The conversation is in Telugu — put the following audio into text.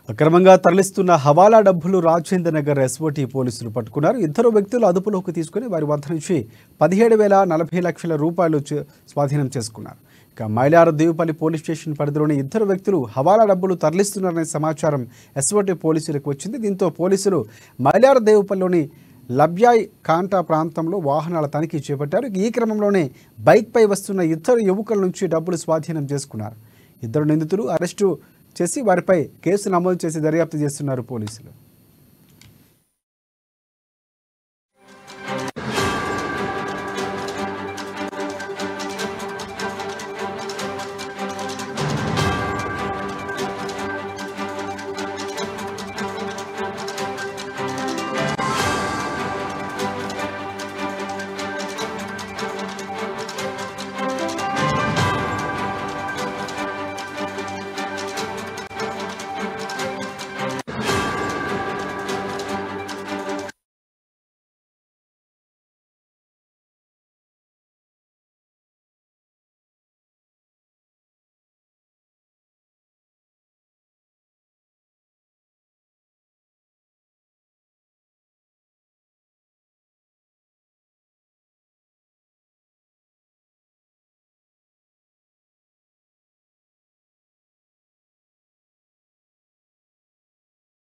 అక్రమంగా తరలిస్తున్న హవాలా డబ్బులు రాజేంద్ర నగర్ ఎస్ఓటీ పోలీసులు పట్టుకున్నారు ఇద్దరు వ్యక్తులు అదుపులోకి తీసుకుని వారి వద్ద నుంచి పదిహేడు వేల నలభై లక్షల రూపాయలు చే- స్వాధీనం చేసుకున్నారు ఇక మైలార దేవుపల్లి పోలీస్ స్టేషన్ పరిధిలోని ఇద్దరు వ్యక్తులు హవాలా డబ్బులు తరలిస్తున్నారనే సమాచారం ఎస్ఓటీ పోలీసులకు వచ్చింది దీంతో పోలీసులు మైలార దేవుపల్లిలోని లబ్యాయ్ కాంటా ప్రాంతంలో వాహనాల తనిఖీ చేపట్టారు ఈ క్రమంలోనే బైక్పై వస్తున్న ఇద్దరు యువకుల నుంచి డబ్బులు స్వాధీనం చేసుకున్నారు ఇద్దరు నిందితులు అరెస్టు చేసి వారిపై కేసు నమోదు చేసి దర్యాప్తు చేస్తున్నారు పోలీసులు